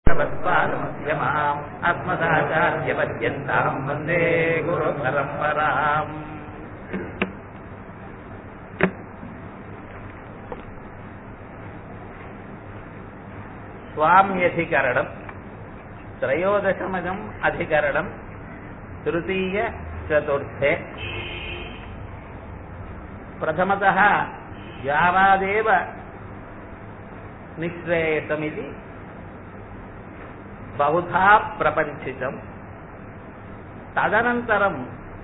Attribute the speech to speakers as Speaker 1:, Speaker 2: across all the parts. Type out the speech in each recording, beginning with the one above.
Speaker 1: भगवत्पादमध्यमाम् अस्मदाचार्यपर्यन्ताम् वन्दे गुरुपरम्पराम् स्वाम्यधिकरणम् त्रयोदशमजम् अधिकरणम् तृतीय चतुर्थे प्रथमतः यावादेव निःश्रेयसमिति बहुधा प्रपञ्चितम् तदनन्तरम्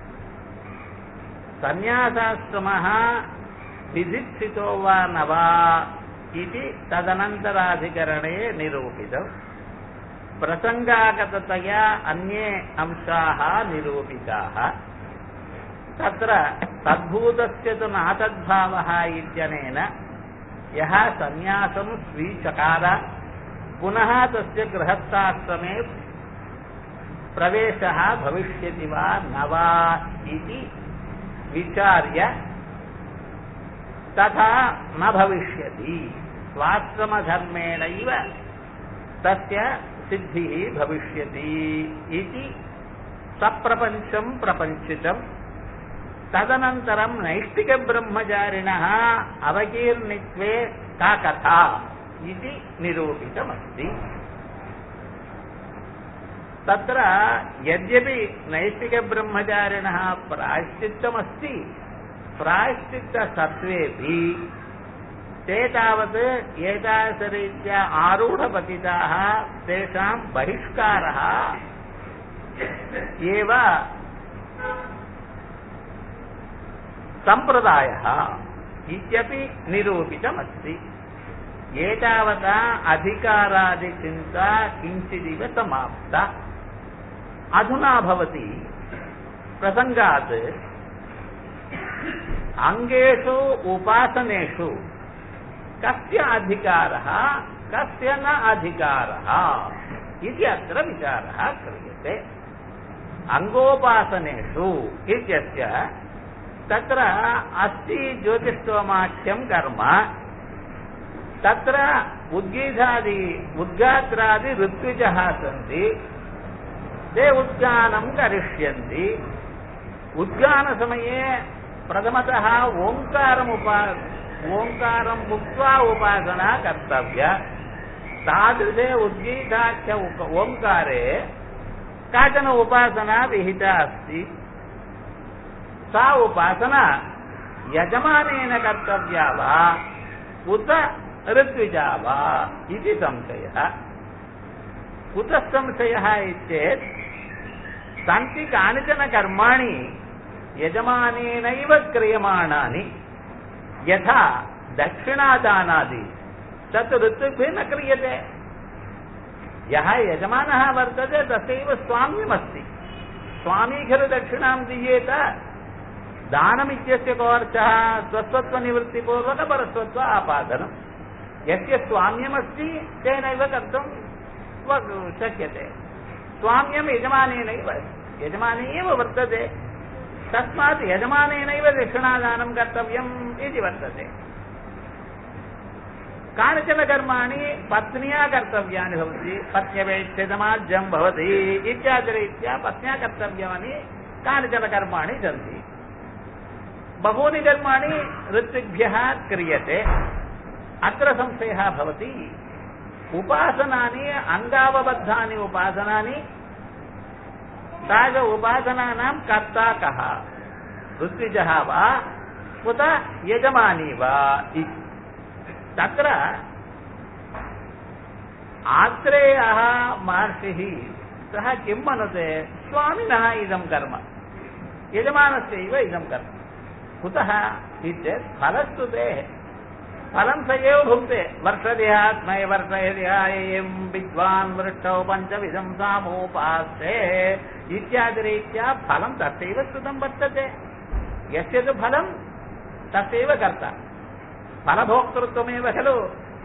Speaker 1: सन्न्यासाश्रमः विधिक्षितो वा न वा इति तदनन्तराधिकरणे निरूपितम् प्रसङ्गागततया अन्ये अंशाः निरूपिताः तत्र तद्भूतस्य तु नातद्भावः इत्यनेन यः सन्न्यासं स्वीचकार पुनः तस्य गृहस्थाश्रमे प्रवेशः भविष्यति वा न वा इति विचार्य तथा न भविष्यति स्वाश्रमधर्मेणैव तस्य सिद्धिः भविष्यति इति सप्रपञ्चं प्रपञ्चितम् तदनन्तरं नैष्टिकब्रह्मचारिणः अवकीर्णित्वे का कथा इति निरूपितमस्ति तत्र यद्यपि नैष्टिकब्रह्मचारिणः प्रायश्चित्तमस्ति प्रायश्चित्तसत्त्वेऽपि ते तावत् एतादृशरीत्या आरूढपतिताः तेषां बहिष्कारः एव सम्प्रदायः इत्यपि निरूपितमस्ति एतावता अधिकारादिचिन्ता किञ्चिदिव समाप्ता अधुना भवति प्रसङ्गात् अङ्गेषु उपासनेषु कस्य अधिकारः कस्य न अधिकारः इति अत्र विचारः क्रियते अङ्गोपासनेषु इत्यस्य तत्र अस्ति ज्योतिष्टोमाख्यं कर्म तत्र उद्गीधादि उद्गात्रादि ऋत्विजः सन्ति ते उद्गानं करिष्यन्ति उद्गानसमये प्रथमतः ओङ्कारमुपा ओङ्कारम् उक्त्वा उपासना कर्तव्या तादृशे उद्गीताख्य ओङ्कारे काचन उपासना विहिता अस्ति सा उपासना यजमानेन कर्तव्या वा उत ऋत्विजा वा इति संशयः कुतः संशयः इत्येत् सन्ति कानिचन कर्माणि यजमानेनैव क्रियमाणानि यथा दक्षिणादानादि तत् ऋतुभिः न क्रियते यः यजमानः वर्तते तस्यैव स्वाम्यमस्ति स्वामी खलु दक्षिणां दीयेत दानमित्यस्य कोऽर्थः स्वस्वत्वनिवृत्तिपूर्वकपरस्वत्व आपादनम् यस्य स्वाम्यमस्ति तेनैव कर्तुं शक्यते स्वाम्यं यजमानेनैव यजमाने एव वर्तते तस्मात् यजमानेनैव दक्षिणादानं कर्तव्यम् इति वर्तते कानिचन कर्माणि पत्न्या कर्तव्यानि भवन्ति पत्न्यवेक्षितमाज्यं भवति इत्यादिरीत्या पत्न्या कर्तव्यानि कानिचन कर्माणि सन्ति बहूनि कर्माणि ऋत्विभ्यः क्रियते अत्र संशयः भवति उपासनानि अङ्गावबद्धानि उपासनानि ताज उपासनानां कर्ता कः ऋत्विजः वा उत यजमानी वा इति तत्र आत्रेयः महर्षिः सः किं मनुते स्वामिनः इदं कर्म यजमानस्यैव इदं कर्म कुतः इत्येत् फलस्तु ते फलं स एव भुङ्क्ते वर्षदेहात्मय वर्षयदेहायं विद्वान् वृष्टौ पञ्चविधं सामोपास्ते इत्यादिरीत्या फलं तस्यैव श्रुतं वर्तते यस्य तु फलं तस्यैव कर्ता फलभोक्तृत्वमेव खलु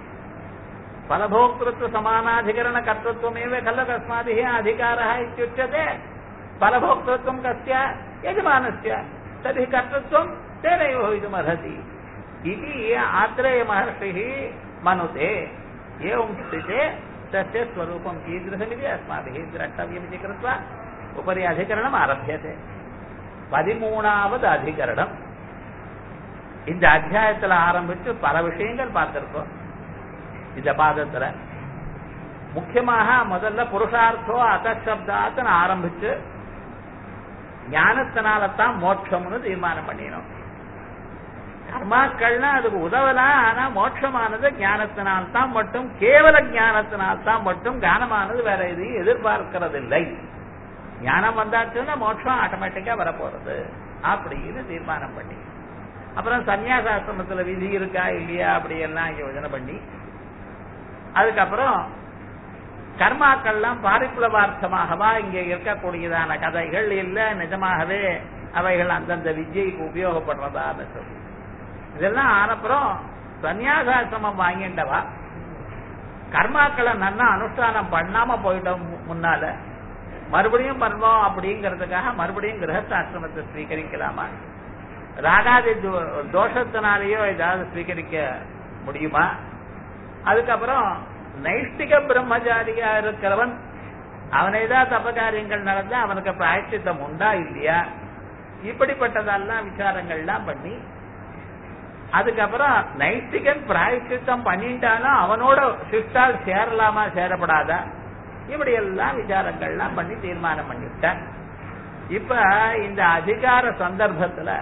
Speaker 1: फलभोक्तृत्वसमानाधिकरणकर्तृत्वमेव खलु कस्माभिः अधिकारः इत्युच्यते फलभोक्तृत्वं कस्य यजमानस्य तर्हि कर्तृत्वं तेनैव भवितुमर्हति इति आत्रेयमहर्षिः मनुते एवं स्थिते तस्य स्वरूपं कीदृशमिति अस्माभिः द्रष्टव्यमिति कृत्वा उपरि अधिकरणम् आरभ्यते பதிமூணாவது அதிகரணம் இந்த அத்தியாயத்துல ஆரம்பிச்சு பல விஷயங்கள் பார்த்திருக்கோம் இந்த பாதத்துல முக்கியமாக முதல்ல புருஷார்த்தோ அசப்தாத்துன்னு ஆரம்பிச்சு ஞானத்தினாலத்தான் மோட்சம்னு தீர்மானம் பண்ணினோம் கர்மாக்கள்னா அதுக்கு உதவலாம் ஆனா மோட்சமானது ஞானத்தினால்தான் மட்டும் கேவல ஞானத்தினால்தான் மட்டும் ஞானமானது வேற எதையும் எதிர்பார்க்கிறதில்லை ஞானம் வந்தாச்சுன்னா மோட்சம் ஆட்டோமேட்டிக்கா வரப்போறது அப்படின்னு தீர்மானம் பண்ணி அப்புறம் சன்னியாசாசிரமத்துல விதி இருக்கா இல்லையா அப்படி எல்லாம் யோஜனை பண்ணி அதுக்கப்புறம் கர்மாக்கள்லாம் பாரிப்புலவார்த்தமாகவா இங்க இருக்கக்கூடியதான கதைகள் இல்ல நிஜமாகவே அவைகள் அந்தந்த வித்யைக்கு உபயோகப்படுறதான்னு சொல்லி இதெல்லாம் ஆனப்புறம் சன்னியாசாசிரமம் வாங்கிண்டவா கர்மாக்களை நன்னா அனுஷ்டானம் பண்ணாம போயிட்டோம் முன்னால மறுபடியும் பண்ணுவோம் அப்படிங்கிறதுக்காக மறுபடியும் கிரகஸ்தாசிரமத்தை ஸ்வீகரிக்கலாமா ராகாதி தோஷத்தினாலேயோ ஏதாவது ஸ்வீகரிக்க முடியுமா அதுக்கப்புறம் நைஷ்டிக பிரம்மச்சாரியா இருக்கிறவன் அவனை தான் தப்பகாரியங்கள் நடந்தா அவனுக்கு பிராயச்சித்தம் உண்டா இல்லையா இப்படிப்பட்டதெல்லாம் விசாரங்கள்லாம் பண்ணி அதுக்கப்புறம் நைஷ்டிகன் பிராயச்சித்தம் பண்ணிட்டாலும் அவனோட சிஸ்டால் சேரலாமா சேரப்படாதா இப்படி எல்லாம் விசாரங்கள்லாம் பண்ணி தீர்மானம் பண்ணிவிட்டேன் இப்ப இந்த அதிகார சந்தர்ப்பத்துல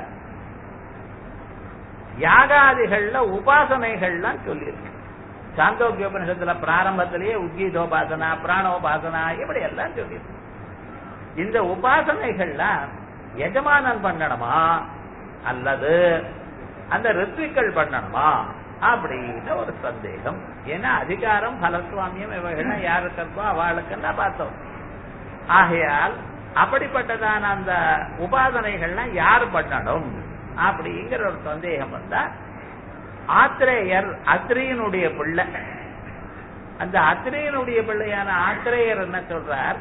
Speaker 1: யாகாதிகள்ல உபாசனைகள்லாம் சொல்லியிருக்கு சாந்தோக்கிய உபனிஷத்துல பிராரம்பத்திலேயே உத்கீதோபாசனா பிராணோபாசனா இப்படி எல்லாம் சொல்லியிருக்கு இந்த உபாசனைகள்லாம் எஜமானன் பண்ணணுமா அல்லது அந்த ரித்விக்கள் பண்ணணுமா அப்படின்னு ஒரு சந்தேகம் ஏன்னா அதிகாரம் பலசுவாமியம் இவைகள்லாம் யாருக்கு இருக்கோ அவளுக்குன்னா பார்த்தோம் ஆகையால் அப்படிப்பட்டதான அந்த உபாசனைகள்லாம் யார் பண்ணணும் அப்படிங்கிற ஒரு சந்தேகம் வந்தா ஆத்திரேயர் அத்ரியனுடைய பிள்ளை அந்த அத்ரியனுடைய பிள்ளையான ஆத்திரேயர் என்ன சொல்றார்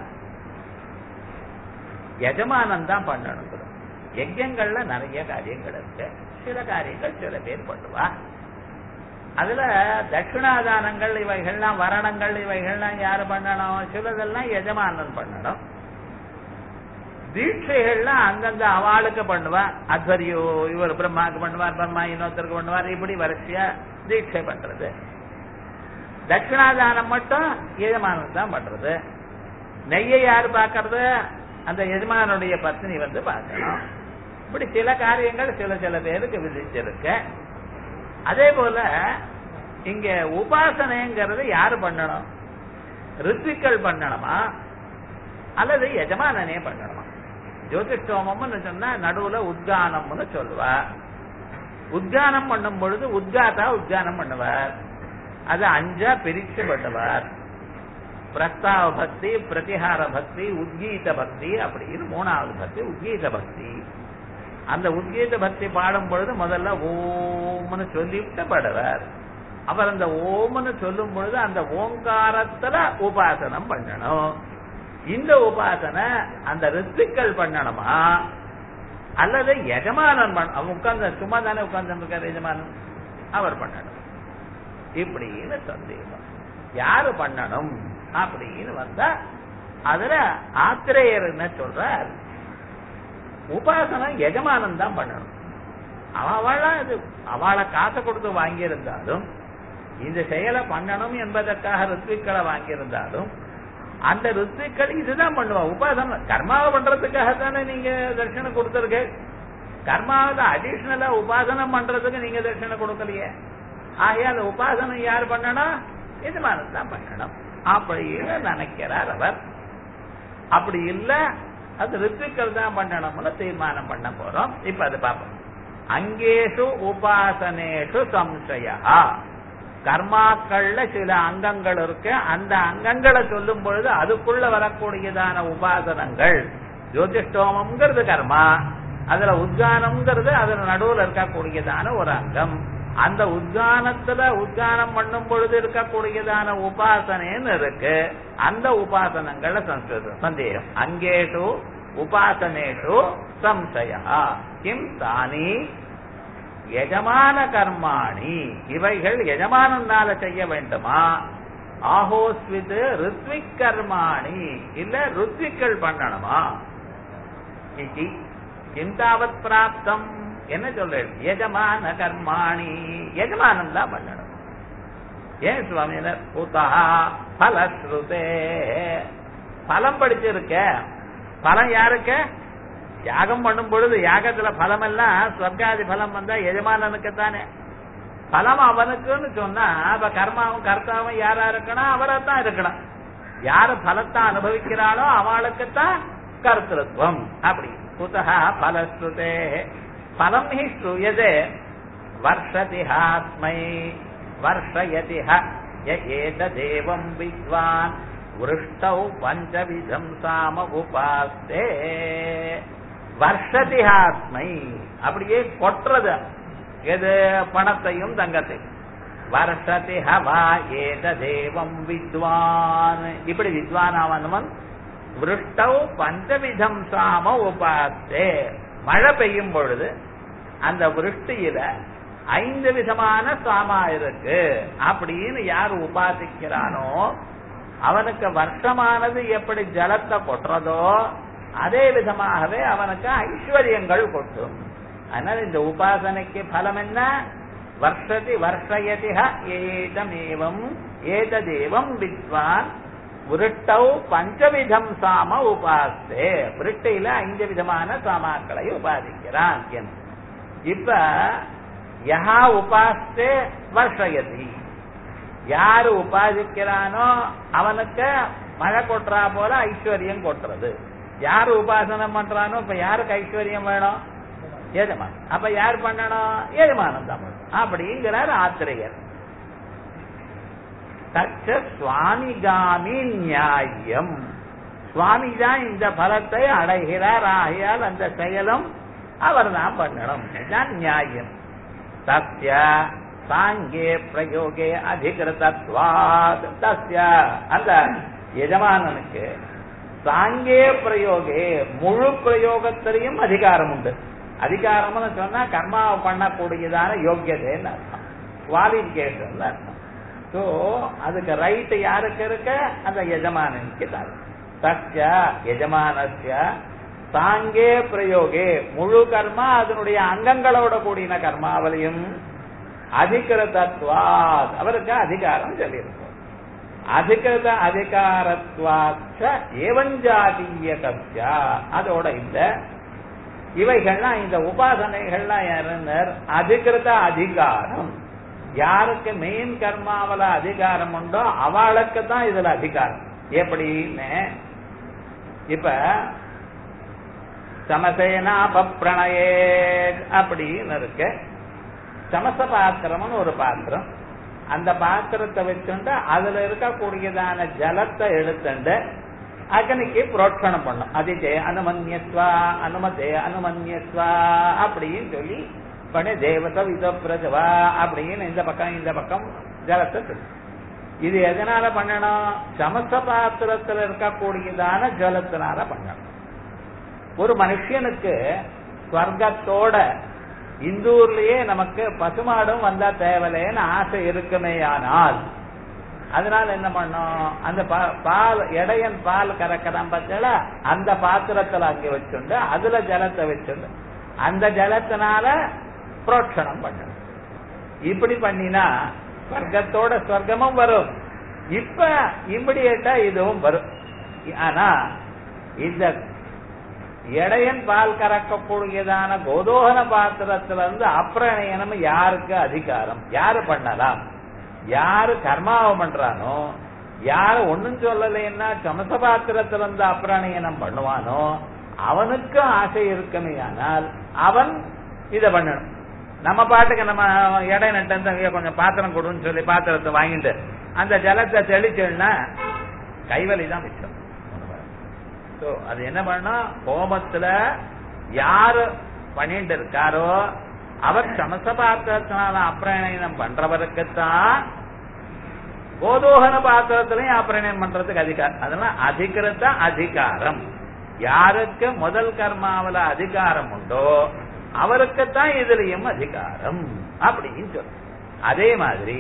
Speaker 1: எஜமானன் தான் பண்ணணும் யஜ்யங்கள்ல நிறைய காரியங்கள் இருக்கு சில காரியங்கள் சில பேர் பண்ணுவா அதுல தட்சிணாதானங்கள் இவைகள்லாம் வரணங்கள் இவைகள்லாம் யாரு பண்ணணும் சிலதெல்லாம் எஜமானன் பண்ணணும் தீட்சைகள்லாம் அந்தந்த அவளுக்கு பண்ணுவா அத்வரியோ இவர் பிரம்மாவுக்கு பண்ணுவார் பிரம்மா இன்னொருத்தருக்கு பண்ணுவார் இப்படி வரிசையா தீட்சை பண்றது தட்சிணாதானம் மட்டும் எஜமானன் தான் பண்றது நெய்யை யாரு பாக்குறது அந்த எஜமானுடைய பத்னி வந்து பார்க்கணும் இப்படி சில காரியங்கள் சில சில பேருக்கு விதிச்சிருக்கு அதே போல இங்க உபாசனைங்கிறது யாரு பண்ணணும் ரித்விக்கள் பண்ணணுமா அல்லது எஜமானனே பண்ணணுமா ஜோதிஷ்டோமம்னு சொன்னா நடுவுல உத்கானம்னு சொல்லுவா உத்கானம் பண்ணும் பொழுது உத்காத்தா உத்கானம் பண்ணுவார் அது அஞ்சா பிரிச்சு பண்ணுவார் பிரஸ்தாவ பக்தி பிரதிஹார பக்தி உத்கீத பக்தி அப்படின்னு மூணாவது பக்தி உத்கீத பக்தி அந்த உத்கீத பக்தி பாடும் பொழுது முதல்ல ஓம்னு சொல்லிவிட்டு பாடுவார் அவர் அந்த ஓம்னு சொல்லும் பொழுது அந்த ஓங்காரத்துல உபாசனம் பண்ணணும் இந்த உபாசனை அந்த ரித்துக்கள் பண்ணணுமா அல்லது எஜமானன் பண்ண அவன் உட்கார்ந்து சும்மா தானே உட்கார்ந்து இருக்கார் எஜமானன் அவர் பண்ணணும் இப்படின்னு சந்தேகம் யாரு பண்ணணும் அப்படின்னு வந்தா அதுல ஆத்திரேயர் என்ன சொல்றார் உபாசனை எஜமானன் தான் பண்ணணும் அவளா இது அவளை காசை கொடுத்து வாங்கியிருந்தாலும் இந்த செயலை பண்ணணும் என்பதற்காக ரித்விக்களை வாங்கியிருந்தாலும் அந்த ரித்விக்கள் இதுதான் பண்ணுவா உபாசனை கர்மாவை பண்றதுக்காக தானே நீங்க தர்ஷனம் கொடுத்துருக்கு கர்மாவில அடிஷனலா உபாசனம் பண்றதுக்கு நீங்க தர்ஷனம் கொடுக்கலையே ஆகையால் உபாசனை யார் பண்ணணும் எஜமானன் தான் பண்ணணும் அப்படின்னு நினைக்கிறார் அவர் அப்படி இல்ல அது ரித்துக்கள் தான் பண்ணணும்னு தீர்மானம் பண்ண போறோம் இப்ப அது பார்ப்போம் அங்கேஷு உபாசனேஷு சம்சயா கர்மாக்கள்ல சில அங்கங்கள் இருக்கு அந்த அங்கங்களை சொல்லும் பொழுது அதுக்குள்ள வரக்கூடியதான உபாசனங்கள் ஜோதிஷ்டோமம்ங்கிறது கர்மா அதுல உத்கானம்ங்கிறது அதுல நடுவுல இருக்கக்கூடியதான ஒரு அங்கம் அந்த உத்கானத்துல உத்கானம் பண்ணும் பொழுது இருக்கக்கூடியதான உபாசனைன்னு இருக்கு அந்த உபாசனங்கள்ல சம்ஸ்கிருதம் சந்தேகம் அங்கேஷு உபாசனேஷு சம்சயா கிம் தானி எஜமான கர்மாணி இவைகள் எஜமானனால செய்ய வேண்டுமா ஆஹோஸ்வித் ரித்விக் கர்மாணி இல்ல ருத்விக்கள் பண்ணணுமா இதி கிந்தாவத் பிராப்தம் என்ன சொல்றேன் எஜமான கர்மாணி எஜமானம் தான் பண்ணணும் ஏன் சுவாமியினர் பூதா பலஸ்ருதே பலம் படிச்சிருக்க பலம் யாருக்கு யாகம் பண்ணும் பொழுது யாகத்துல பலம் எல்லாம் ஸ்வர்காதி பலம் வந்தா எஜமானனுக்கு தானே பலம் அவனுக்குன்னு சொன்னா அப்ப கர்மாவும் கர்த்தாவும் யாரா இருக்கணும் அவரா தான் இருக்கணும் யாரு பலத்தை அனுபவிக்கிறாளோ அவளுக்குத்தான் கர்த்தத்துவம் அப்படி குதா பலஸ்ருதே பலம் ஹி ஸ்ரூயதே வர்ஷதி ஹாஸ்மை வர்ஷயதி ஹ ய ஏததேவம் வித்வான் விருஷ்டௌ பஞ்சவிதம் சாம உபாஸ்தே வர்ஷதி ஹாஸ்மை அப்படியே கொட்டுறது எது பணத்தையும் தங்கத்தையும் வருஷதி ஹவா ஏத தேவம் வித்வான் இப்படி வித்வான் ஆவனவன் விருஷ்டவ் பஞ்சவிதம் சாம உபாத்தே மழை பெய்யும் பொழுது அந்த விருஷ்டியில ஐந்து விதமான சாமா இருக்கு அப்படின்னு யார் உபாசிக்கிறானோ அவனுக்கு வருஷமானது எப்படி ஜலத்தை கொட்டுறதோ அதே விதமாகவே அவனுக்கு ஐஸ்வர்யங்கள் கொட்டும் அதனால இந்த உபாசனைக்கு பலம் என்ன வர்ஷதி வர்ஷயதி ஏதமேவம் ஏததேவம் வித்வான் விருட்டௌ பஞ்சவிதம் சாம உபாஸ்தே விருட்டையில ஐந்து விதமான சாமாக்களை உபாதிக்கிறான் என்று இப்ப யஹா உபாஸ்தே வர்ஷயதி யாரு உபாதிக்கிறானோ அவனுக்கு மழை கொட்டுறா போல ஐஸ்வர்யம் கொட்டுறது யாரு உபாசனம் பண்றானோ இப்ப யாருக்கு ஐஸ்வர்யம் வேணும் எஜமான் அப்ப யார் பண்ணணும் எஜமானம் தான் பண்ணணும் அப்படிங்கிறார் ஆத்திரையர் தச்ச சுவாமிகாமி நியாயம் சுவாமி தான் இந்த பலத்தை அடைகிறார் ஆகையால் அந்த செயலும் அவர் தான் பண்ணணும் இதுதான் நியாயம் தஸ்ய சாங்கே பிரயோகே அதிகிருதத்வாத் தஸ்ய அந்த எஜமானனுக்கு சாங்கே பிரயோகே முழு பிரயோகத்திலையும் அதிகாரம் உண்டு அதிகாரம்னு சொன்னா கர்மாவை பண்ணக்கூடியதான யோக்கியதைன்னு அர்த்தம் குவாலிபிகேஷன் அர்த்தம் சோ அதுக்கு ரைட் யாருக்கு இருக்க அந்த எஜமானனுக்கு தான் தச்ச எஜமானஸ்ய சாங்கே பிரயோகே முழு கர்மா அதனுடைய அங்கங்களோட கூடின கர்மாவலையும் அதிகிருதத்வாத் அவருக்கு அதிகாரம் சொல்லியிருக்கோம் அதிகிருத அதிகாரத்வாச்ச ஏவஞ்சாதீய கப்யா அதோட இந்த இவைகள்லாம் இந்த உபாசனைகள்லாம் யாருன்னர் அதிகிருத அதிகாரம் யாருக்கு மெயின் கர்மாவல அதிகாரம் உண்டோ அவளுக்கு தான் இதுல அதிகாரம் எப்படின்னு இப்ப சமசேனா பிரணயே அப்படின்னு இருக்கு சமச பாத்திரம்னு ஒரு பாத்திரம் அந்த பாத்திரத்தை வச்சுண்டு அதுல இருக்கக்கூடியதான ஜலத்தை எடுத்துண்டு அக்னிக்கு புரோட்சணம் பண்ணும் அதிஜே அனுமன்யஸ்வா அனுமதே அனுமன்யஸ்வா அப்படின்னு சொல்லி பண்ணி தேவத வித பிரஜவா அப்படின்னு இந்த பக்கம் இந்த பக்கம் ஜலத்தை சொல்லு இது எதனால பண்ணணும் சமச பாத்திரத்தில் இருக்கக்கூடியதான ஜலத்தினால பண்ணணும் ஒரு மனுஷனுக்கு ஸ்வர்க்கத்தோட இந்தூர்லயே நமக்கு பசுமாடும் வந்தா தேவலைன்னு ஆசை இருக்குமேயானால் அதனால என்ன பண்ணும் அந்த பால் இடையன் பால் கறக்கிறான் பார்த்தா அந்த பாத்திரத்துல அங்க வச்சுண்டு அதுல ஜலத்தை வச்சுண்டு அந்த ஜலத்தினால புரோட்சணம் பண்ணணும் இப்படி பண்ணினா ஸ்வர்க்கத்தோட ஸ்வர்க்கமும் வரும் இப்ப இம்மிடியேட்டா இதுவும் வரும் ஆனா இந்த இடையன் பால் கறக்கக்கூடியதான கோதோகன பாத்திரத்துல இருந்து அப்பிரணயனம் யாருக்கு அதிகாரம் யாரு பண்ணலாம் யாரு கர்மாவை பண்றானோ யாரு ஒண்ணும் சொல்லலைன்னா சமச பாத்திரத்துல இருந்து அப்பிரணயனம் பண்ணுவானோ அவனுக்கு ஆசை இருக்குமே ஆனால் அவன் இத பண்ணணும் நம்ம பாட்டுக்கு நம்ம எடை நட்டு கொஞ்சம் பாத்திரம் கொடுன்னு சொல்லி பாத்திரத்தை வாங்கிட்டு அந்த ஜலத்தை தெளிச்சோம்னா கைவலி தான் மிச்சம் அது என்ன பண்ணா ஹோமத்துல யாரு பண்ணிட்டு இருக்காரோ அவர் சமச பாத்திரத்தினால அப்பிரணயனம் பண்றவருக்குத்தான் கோதோகன பாத்திரத்திலையும் அப்பிரணயம் பண்றதுக்கு அதிகாரம் அதெல்லாம் அதிகிருத்த அதிகாரம் யாருக்கு முதல் கர்மாவில அதிகாரம் உண்டோ அவருக்குத்தான் இதுலயும் அதிகாரம் அப்படின்னு சொல்லு அதே மாதிரி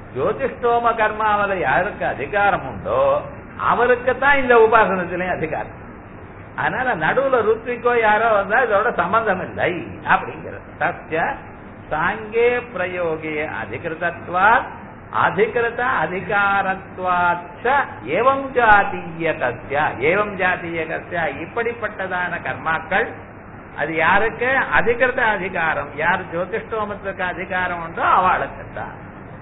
Speaker 1: ஜோதிஷ்டோம கர்மாவில யாருக்கு அதிகாரம் உண்டோ அவருக்கு தான் இந்த உபாசனத்திலையும் அதிகாரம் அதனால நடுவுல ருத்விக்கோ யாரோ வந்தா இதோட சம்பந்தம் இல்லை அப்படிங்கிறது சத்திய சாங்கே பிரயோகே அதிகிருதத்வாத் அதிகிருத அதிகாரத்வாச்ச ஏவம் ஜாத்தீய கஸ்யா ஏவம் ஜாத்தீய கஸ்யா இப்படிப்பட்டதான கர்மாக்கள் அது யாருக்கு அதிகிருத அதிகாரம் யார் ஜோதிஷ்டோமத்துக்கு அதிகாரம் உண்டோ அவளுக்கு தான்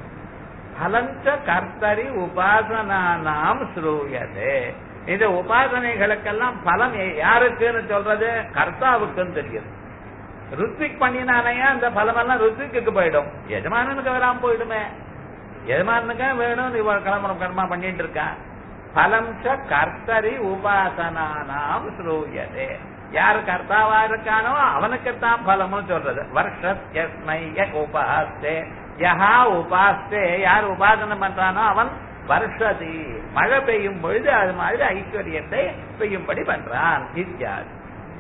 Speaker 1: பலஞ்ச கர்த்தரி உபாசனானாம் ஸ்ரூயதே இந்த உபாசனைகளுக்கெல்லாம் பலம் யாருக்குன்னு சொல்றது கர்த்தாவுக்குன்னு தெரியுது ருத்விக் பண்ணினானையா அந்த பலமெல்லாம் ருத்விக்கு போயிடும் எஜமானனுக்கு வராம போயிடுமே எஜமானனுக்கு வேணும் இவ கிளம்புறம் கர்மா பண்ணிட்டு இருக்கான் பலம் ச கர்த்தரி உபாசனானாம் ஸ்ரூயதே யார் கர்த்தாவா இருக்கானோ அவனுக்குத்தான் பலமும் சொல்றது வருஷஸ்மை உபாஸ்தே யஹா உபாஸ்தே யார் உபாசனை பண்றானோ அவன் வருஷதி மழை பெய்யும் பொழுது அது மாதிரி ஐஸ்வர்யத்தை பெய்யும்படி பண்றான் இத்தியாதி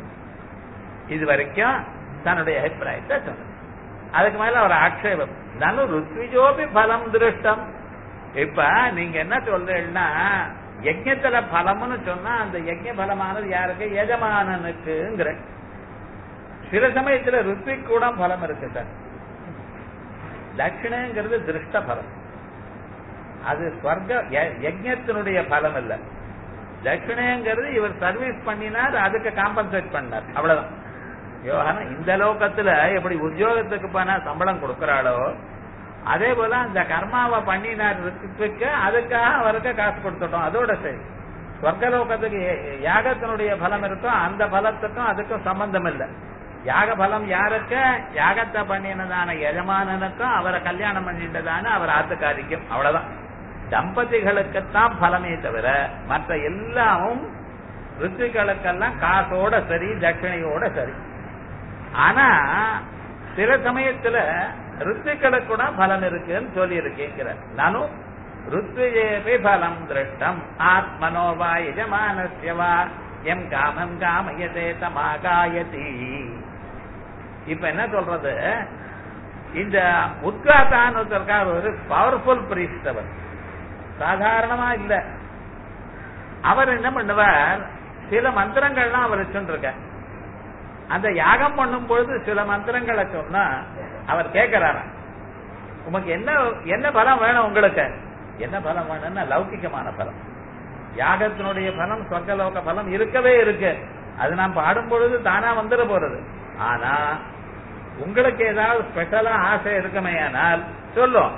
Speaker 1: இது வரைக்கும் தன்னுடைய அபிப்பிராயத்தை சொன்ன அதுக்கு மேல ஒரு ஆட்சேபம் நனு ருத்விஜோபி பலம் திருஷ்டம் இப்ப நீங்க என்ன சொல்றீங்கன்னா யஜ்யத்துல பலம்னு சொன்னா அந்த யஜ்ய பலமானது யாருக்கு எஜமானனுக்குங்கிற சில சமயத்துல ருத்விக் கூட பலம் இருக்கு சார் தட்சிணங்கிறது திருஷ்ட பலம் அது ஸ்வர்க்க யஜ்யத்தினுடைய பலம் இல்ல தட்சிணங்கிறது இவர் சர்வீஸ் பண்ணினார் அதுக்கு காம்பன்சேட் பண்ணார் அவ்வளவுதான் யோகானம் இந்த லோகத்துல எப்படி உத்தியோகத்துக்கு போனா சம்பளம் கொடுக்கறாளோ அதே போல அந்த கர்மாவை பண்ணினார் ரித்துக்கு அதுக்காக அவருக்கு காசு கொடுத்துட்டோம் அதோட சரி ஸ்வர்கலோகத்துக்கு யாகத்தினுடைய பலம் இருக்கோ அந்த பலத்துக்கும் அதுக்கும் சம்பந்தம் இல்லை யாக பலம் யாருக்கு யாகத்தை பண்ணினதான எஜமானனுக்கும் அவரை கல்யாணம் பண்ணிட்டதான அவர் ஆத்துக்காரிக்கும் அவ்வளவுதான் தம்பதிகளுக்குத்தான் பலமே தவிர மற்ற எல்லாமும் ரித்துக்களுக்கெல்லாம் காசோட சரி தட்சிணையோட சரி ஆனா சில சமயத்துல ரித்துக்களுக்கு கூட பலம் இருக்குன்னு சொல்லி இருக்கேங்கிற நானும் ருத்விஜேபி பலம் திருஷ்டம் ஆத்மனோவா எஜமானஸ்யவா எம் காமம் காமயதே தமாகாயதி இப்ப என்ன சொல்றது இந்த உத்காத்தான்னு ஒருத்தருக்கார் ஒரு பவர்ஃபுல் பிரீஸ்ட் அவர் சாதாரணமா இல்ல அவர் என்ன பண்ணுவார் சில மந்திரங்கள்லாம் அவர் வச்சுருக்க அந்த யாகம் பண்ணும் பொழுது சில மந்திரங்களை சொன்னா அவர் கேட்கிறாரா உமக்கு என்ன என்ன பலம் வேணும் உங்களுக்கு என்ன பலம் வேணும்னா லௌகிகமான பலம் யாகத்தினுடைய பலம் சொர்க்கலோக பலம் இருக்கவே இருக்கு அது நாம் பாடும் பொழுது தானா வந்துட போறது ஆனா உங்களுக்கு ஏதாவது ஸ்பெஷலா ஆசை இருக்குமே ஆனால் சொல்லும்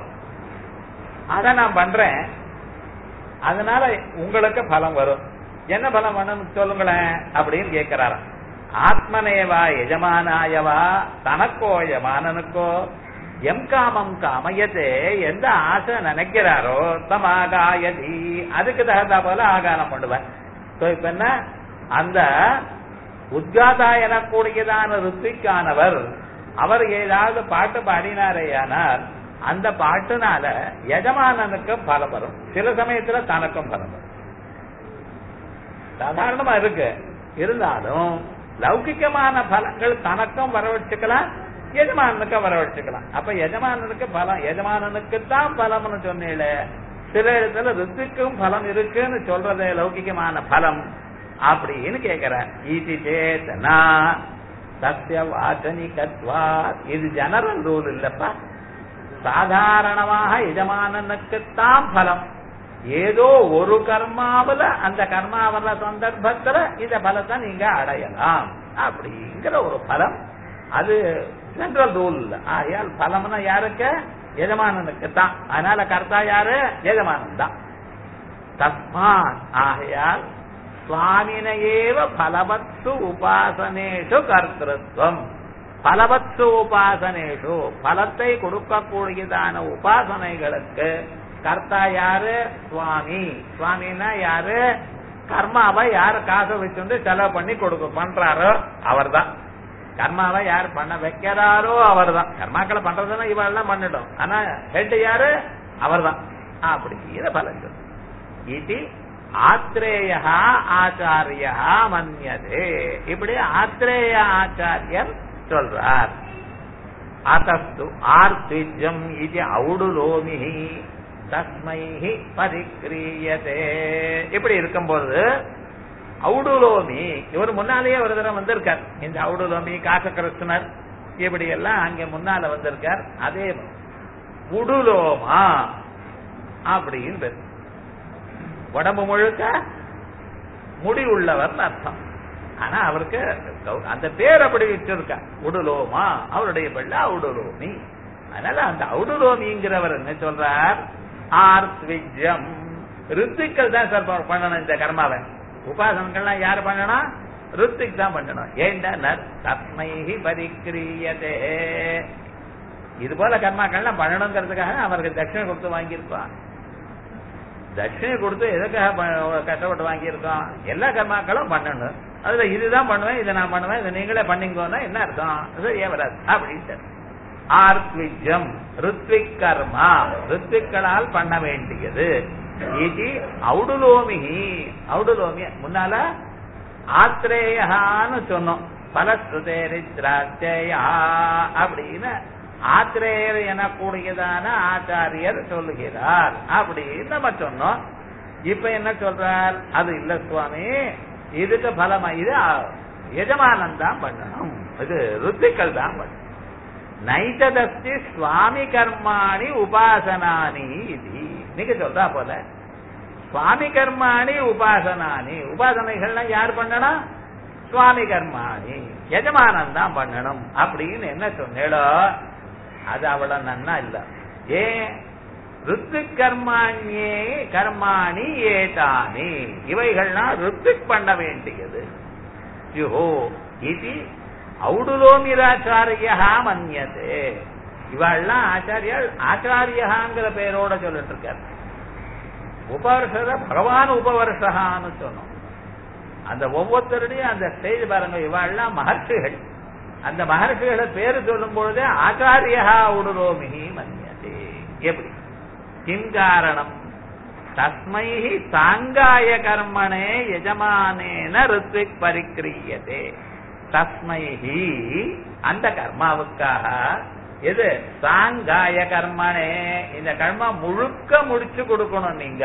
Speaker 1: அத நான் பண்றேன் அதனால உங்களுக்கு பலம் வரும் என்ன பலம் வேணும் சொல்லுங்களேன் அப்படின்னு கேட்கிறாராம் ஆத்மனேவா எஜமானாயவா தனக்கோ எஜமானனுக்கோ எம் காமம் காமயத்தே எந்த ஆசை நினைக்கிறாரோ தமாகாயதி அதுக்கு தகுந்தா போல ஆகாரம் பண்ணுவேன் இப்ப என்ன அந்த உத்காதா எனக்கூடியதான ருத்திக்கானவர் அவர் ஏதாவது பாட்டு பாடினாரேயானால் அந்த பாட்டுனால எஜமானனுக்கு பலம் வரும் சில சமயத்துல தனக்கும் பலம் வரும் சாதாரணமா இருக்கு இருந்தாலும் லௌகிக்கமான பலங்கள் தனக்கும் வரவழைச்சுக்கலாம் எஜமானனுக்கும் வரவழைச்சுக்கலாம் அப்ப எஜமானனுக்கு பலம் எஜமானனுக்கு தான் பலம்னு சொன்னீங்கள சில இடத்துல ரித்துக்கும் பலம் இருக்குன்னு சொல்றது லௌகிகமான பலம் அப்படின்னு கேக்குற ஈதி சேத்தனா சத்திய வாசனிகத்வா இது ஜெனரல் ரூல் இல்லப்பா சாதாரணமாக எஜமானனுக்குத்தான் பலம் ஏதோ ஒரு கர்மாவில அந்த கர்மாவில சந்தர்ப்பத்துல இந்த பலத்தை நீங்க அடையலாம் அப்படிங்கிற ஒரு பலம் அது ஜெனரல் ரூல் ஆகையால் பலம்னா யாருக்கு எஜமானனுக்கு தான் அதனால கர்த்தா யாரு எஜமானன் தான் தஸ்மான் ஆகையால் சுவாமினையேவ பலவத்து உபாசனேஷு கர்த்திருவம் பலவத்து உபாசனேஷு பலத்தை கொடுக்கக்கூடியதான உபாசனைகளுக்கு கர்த்தா யாரு சுவாமி சுவாமின்னா யாரு கர்மாவை யாரு காசு வச்சுட்டு செலவு பண்ணி கொடுக்க பண்றாரோ அவர்தான் கர்மாவை யார் பண்ண வைக்கிறாரோ அவர்தான் கர்மாக்களை பண்றதுன்னா இவெல்லாம் பண்ணிடும் ஆனா ஹெட் யாரு அவர்தான் அப்படிங்கிற பலன் இது ஆத்ரேய ஆச்சாரியா மன்யதே இப்படி ஆத்ரேய ஆச்சாரியர் சொல்றார் அத்தஸ்து ஆர்த்திஜம் இது ஔடுலோமி தஸ்மைஹி பரிக்கிரியதே இப்படி இருக்கும்போது ஔடுலோமி இவர் முன்னாலேயே ஒரு தடவை வந்திருக்கார் இந்த ஔடுலோமி காசகிருஷ்ணர் இப்படி எல்லாம் அங்க முன்னால வந்திருக்கார் அதே உடுலோமா அப்படின்னு பேர் உடம்பு முழுக்க முடி உள்ளவர் அர்த்தம் ஆனா அவருக்கு அந்த பேர் அப்படி வச்சிருக்க உடுலோமா அவருடைய பிள்ளை உடுலோமி அதனால அந்த ஔடுலோமிங்கிறவர் என்ன சொல்றார் ஆர்த்விஜம் ரித்திக்கள் தான் சார் பண்ணணும் இந்த கர்மாவை உபாசனங்கள்லாம் யாரு பண்ணணும் ருத்திக் தான் பண்ணணும் ஏண்டா தஸ்மைஹி பரிக்கிரியதே இது போல கர்மாக்கள்லாம் பண்ணணுங்கிறதுக்காக அவருக்கு தட்சிணை கொடுத்து வாங்கியிருக்கோம் தட்சிணை கொடுத்து எதுக்காக கஷ்டப்பட்டு வாங்கியிருக்கோம் எல்லா கர்மாக்களும் பண்ணணும் அதுல இதுதான் பண்ணுவேன் இதை நான் பண்ணுவேன் இதை நீங்களே பண்ணிங்கோன்னா என்ன அர்த்தம் சரியா வராது அப்படின்ட்டு ஆர்த்விஜம் ருத்விக் கர்மா ருத்விக்களால் பண்ண வேண்டியது இது ஔடுலோமிகி ஔடுலோமி முன்னால ஆத்ரேயான்னு சொன்னோம் பலஸ்ருதேரித்ராச்சேயா அப்படின்னு ஆத்திரேயர் எனக்கூடியதான ஆச்சாரியர் சொல்லுகிறார் அப்படின்னு நம்ம சொன்னோம் இப்ப என்ன சொல்றார் அது இல்ல சுவாமி இதுக்கு பலமா இது எஜமானன் தான் பண்ணணும் இது ருத்திக்கள் தான் பண்ணணும் நைததஸ்தி சுவாமி கர்மாணி உபாசனானி இது நீங்க சொல்றா போல சுவாமி கர்மாணி உபாசனானி உபாசனைகள்லாம் யார் பண்ணணும் சுவாமி கர்மாணி எஜமானன் தான் பண்ணணும் அப்படின்னு என்ன சொன்னேடோ அது அவ்வளவு நன்னா இல்ல ஏன் ருத்து கர்மாணியே கர்மாணி ஏதானி இவைகள்லாம் ருத்திக் பண்ண வேண்டியது யுஹோ இது ஔடுலோமிராச்சாரியா மன்யதே இவாள்லாம் ஆச்சாரியால் ஆச்சாரியாங்கிற பெயரோட சொல்லிட்டு இருக்காரு உபவர்ஷத பகவான் உபவர்ஷகான்னு சொன்னோம் அந்த ஒவ்வொருத்தருடையும் அந்த ஸ்டேஜ் பாருங்க இவாள்லாம் மகர்ஷிகள் அந்த மகர்ஷிகளை பேரு சொல்லும் பொழுதே ஆச்சாரியா உடுரோமிகி மன்யதே எப்படி கிம் காரணம் தஸ்மை சாங்காய கர்மணே எஜமானேன ரித்விக் பரிக்கிரியதே தஸ்மை அந்த கர்மாவுக்காக எது சாங்காய கர்மனே இந்த கர்மா முழுக்க முடிச்சு கொடுக்கணும் நீங்க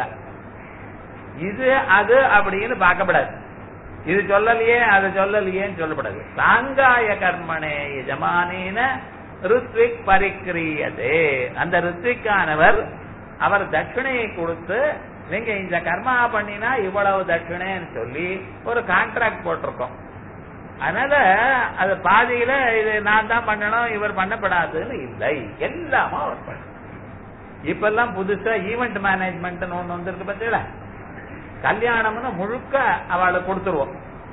Speaker 1: இது அது அப்படின்னு பார்க்கப்படாது இது சொல்லலையே அது சொல்லலையேன்னு சொல்லப்படாது சாங்காய கர்மனே எஜமானேன ருத்விக் பரிக்கிரியதே அந்த ருத்விக்கானவர் அவர் தட்சிணையை கொடுத்து நீங்க இந்த கர்மா பண்ணினா இவ்வளவு தட்சிணைன்னு சொல்லி ஒரு கான்ட்ராக்ட் போட்டிருக்கோம் அதனால அது பாதியில இது நான் தான் பண்ணணும் இவர் பண்ணப்படாதுன்னு இல்லை எல்லாமே அவர் பண்ண இப்பெல்லாம் புதுசா ஈவெண்ட் மேனேஜ்மெண்ட் ஒண்ணு வந்திருக்கு பார்த்தீங்களா கல்யாணம்னு முழுக்க அவளுக்கு கொடுத்துருவோம்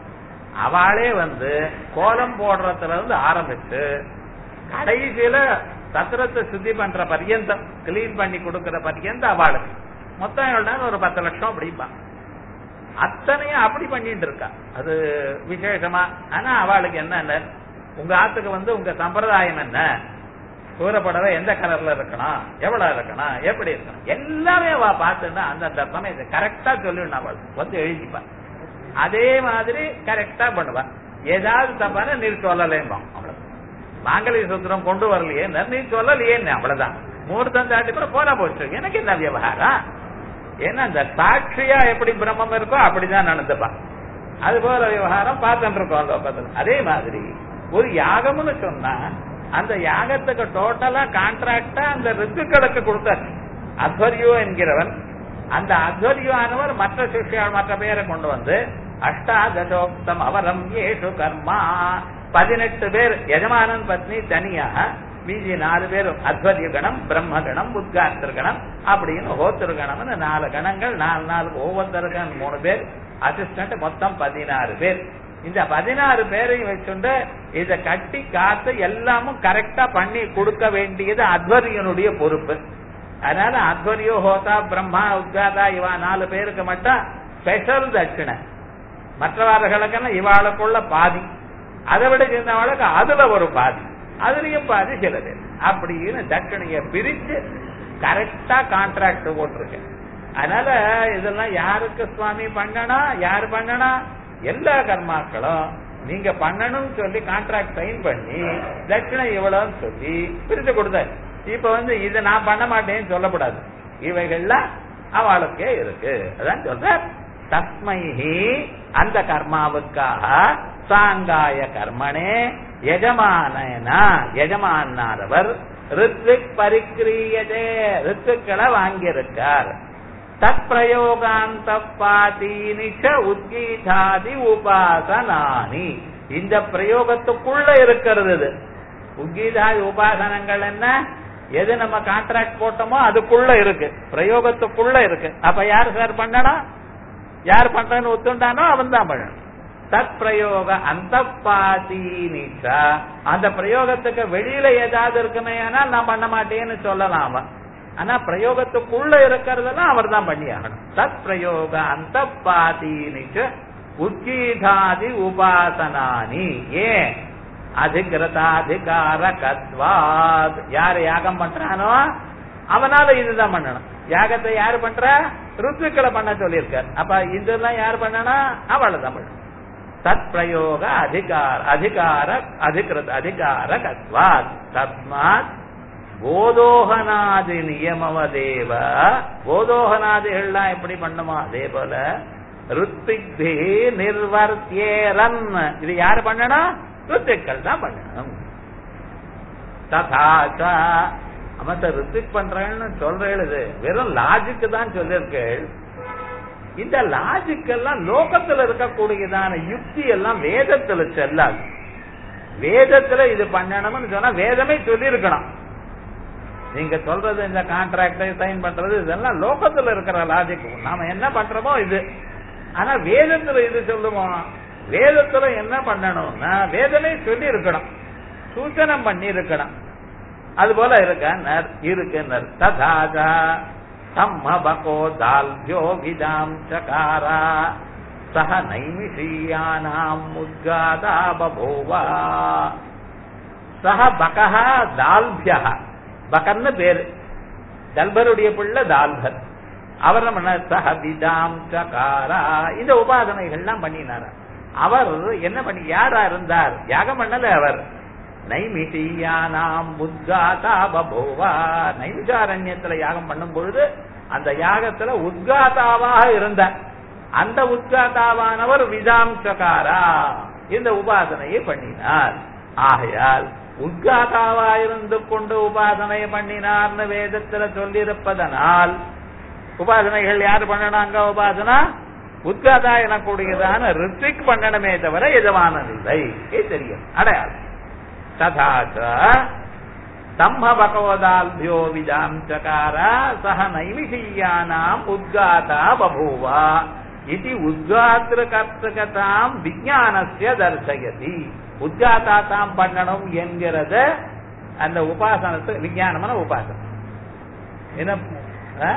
Speaker 1: அவளே வந்து கோலம் போடுறதுல இருந்து ஆரம்பிச்சு கடைசியில சத்திரத்தை சுத்தி பண்ற பர்யந்தம் கிளீன் பண்ணி கொடுக்கிற பர்யந்தம் அவளுக்கு மொத்தம் எவ்வளவு ஒரு பத்து லட்சம் அப்படிப்பா அத்தனையும் அப்படி பண்ணிட்டு இருக்கா அது விசேஷமா ஆனா அவளுக்கு என்ன உங்க ஆத்துக்கு வந்து உங்க சம்பிரதாயம் என்ன சூரப்படவை எந்த கலர்ல இருக்கணும் எவ்வளவு இருக்கணும் எப்படி இருக்கணும் எல்லாமே அவ பார்த்துன்னா அந்தந்த சமயத்தை கரெக்டா சொல்லிடணும் அவள் வந்து எழுதிப்பா அதே மாதிரி கரெக்டா பண்ணுவா ஏதாவது தப்பான நீ சொல்லலேம்பா அவ்வளவு மாங்கலிக சூத்திரம் கொண்டு வரலையே நீ சொல்லலையே அவ்வளவுதான் முகூர்த்தம் தாண்டி கூட போனா போச்சு எனக்கு என்ன விவகாரம் ஏன்னா அந்த சாட்சியா எப்படி பிரம்மம் இருக்கோ அப்படிதான் நடந்துப்பா அது போல விவகாரம் பார்த்துட்டு இருக்கோம் லோகத்துல அதே மாதிரி ஒரு யாகம்னு சொன்னா அந்த யாகத்துக்கு டோட்டலா கான்ட்ராக்டா அந்த ரித்துக்களுக்கு கொடுத்தார் அத்வரியோ என்கிறவன் அந்த அத்வரியோ ஆனவர் மற்ற சிஷ்யால் மற்ற பேரை கொண்டு வந்து அஷ்டாதசோக்தம் அவரம் ஏஷு கர்மா பதினெட்டு பேர் எஜமானன் பத்னி தனியாக மீதி நாலு பேரும் அத்வரிய கணம் பிரம்ம கணம் உத்காத்திர கணம் அப்படின்னு ஹோத்திர கணம்னு நாலு கணங்கள் நாலு நாலு ஒவ்வொருத்தருக்கும் மூணு பேர் அசிஸ்டன்ட் மொத்தம் பதினாறு பேர் இந்த பதினாறு பேரையும் வச்சுண்டு இத கட்டி காத்து எல்லாமும் கரெக்டா பண்ணி கொடுக்க வேண்டியது அத்வரியனுடைய பொறுப்பு அதனால அத்வரியோ ஹோதா பிரம்மா உத்காதா இவா நாலு பேருக்கு மட்டும் ஸ்பெஷல் தட்சிணை மற்றவர்களுக்கெல்லாம் இவாளுக்குள்ள பாதி அதை விட சின்னவாளுக்கு அதுல ஒரு பாதி அதுலயும் பாதி சில பேர் அப்படின்னு தட்சிணைய பிரிச்சு கரெக்டா கான்ட்ராக்ட் போட்டிருக்கேன் அதனால இதெல்லாம் யாருக்கு சுவாமி பண்ணனா யாரு பண்ணனா எல்லா கர்மாக்களும் நீங்க பண்ணணும்னு சொல்லி கான்ட்ராக்ட் சைன் பண்ணி தட்சிணை எவ்வளவுன்னு சொல்லி பிரிச்சு கொடுத்தாரு இப்ப வந்து இதை நான் பண்ண மாட்டேன்னு சொல்லக்கூடாது இவைகள்ல அவளுக்கே இருக்கு அதான் சொல்ற தஸ்மைஹி அந்த கர்மாவுக்காக சாங்காய கர்மனே எஜமானனா எஜமானாரவர் ரித்விக் பரிக்கிரியதே ரித்துக்களை வாங்கியிருக்கார் தத் பிரயோகாந்த பாதீனிச்ச உத்கீதாதி உபாசனானி இந்த பிரயோகத்துக்குள்ள இருக்கிறது இது உத்கீதாதி உபாசனங்கள் என்ன எது நம்ம கான்ட்ராக்ட் போட்டோமோ அதுக்குள்ள இருக்கு பிரயோகத்துக்குள்ள இருக்கு அப்ப யார் சார் பண்ணணும் யார் பண்றேன்னு ஒத்துண்டானோ அவன் தான் பண்ணணும் தத் பிரயோக அந்த பாத்தீனிச்சா அந்த பிரயோகத்துக்கு வெளியில ஏதாவது இருக்குமே ஆனால் நான் பண்ண மாட்டேன்னு சொல்லலாம் அவன் ஆனா பிரயோகத்துக்குள்ள இருக்கிறதெல்லாம் அவர் தான் பண்ணி ஆகணும் தத் பிரயோக அந்த பாதீனிச்ச உத்கீதாதி உபாசனானி ஏன் அதிகிரதாதிகார கத்வாத் யார் யாகம் பண்றானோ அவனால இதுதான் பண்ணணும் யாகத்தை யாரு பண்ற ருத்துக்களை பண்ண சொல்லியிருக்கார் அப்ப இதெல்லாம் யார் பண்ணணும் அவளை தான் பண்ணணும் தத் பிரயோக அதிகார அதிகார அதிகிருத அதிகார கத்வாத் தஸ்மாத் கோதோகனாதி நியமவதேவ கோதோகனாதிகள்லாம் எப்படி பண்ணுமோ அதே போல ருத்திக்பி நிர்வர்த்தியேரன் இது யாரு பண்ணணும் ருத்திக்கள் தான் பண்ணணும் ததாச்ச அவன் ரித்திக் பண்றேன்னு சொல்றேன் இது வெறும் லாஜிக்கு தான் சொல்லியிருக்கேள் இந்த லாஜிக் எல்லாம் லோகத்துல இருக்கக்கூடியதான யுக்தி எல்லாம் வேதத்துல செல்லாது வேதத்துல இது பண்ணணும்னு சொன்னா வேதமே சொல்லியிருக்கணும் நீங்க சொல்றது இந்த கான்ட்ராக்டை சைன் பண்றது இதெல்லாம் லோகத்துல இருக்கிற லாஜிக் நாம என்ன பண்றோமோ இது ஆனா வேதத்துல இது சொல்லுவோம் வேதத்துல என்ன பண்ணணும்னா வேதமே சொல்லி இருக்கணும் சூச்சனம் பண்ணி இருக்கணும் அது போல இருக்க நர் இருக்கு நர் ததாஜா சம்மபகோ தால்யோ விதாம் சகாரா சக நைமிஷீயானாம் உத்காதா பபூவா சக பகஹ தால்பியா பகர்னு பேரு தல்பருடைய பிள்ளை தால்பர் அவர் நம்ம சக விதாம் சகாரா இந்த உபாசனைகள்லாம் பண்ணினாரா அவர் என்ன பண்ணி யாரா இருந்தார் யாகம் பண்ணல அவர் நைமிஷியானாம் உத்காதா பபோவா நைமிஷாரண்யத்துல யாகம் பண்ணும் பொழுது அந்த யாகத்துல உத்காதாவாக இருந்தார் அந்த உத்காதாவானவர் விதாம் சகாரா இந்த உபாசனையை பண்ணினார் ஆகையால் உத்காதாவா இருந்து கொண்டு உபாசனை பண்ணினார்னு வேதத்துல சொல்லியிருப்பதனால் உபாசனைகள் யார் பண்ணனாங்க உபாசனா உத்காதா எனக்கூடியதான ரித்விக் பண்ணணுமே தவிர எஜமானதில்லை இது தெரியும் அடையாளம் ததாச்ச தம்ம பகவதால்பியோ விதாம் சகார சக நைமிஷீயானாம் உத்காதா பபூவா இது உத்காத்திர கர்த்தகதாம் விஜயானசிய தர்சயதி உத்காதா தாம் பண்ணணும் என்கிறத அந்த உபாசனத்துக்கு விஞ்ஞானமான உபாசனம் என்ன ஆ?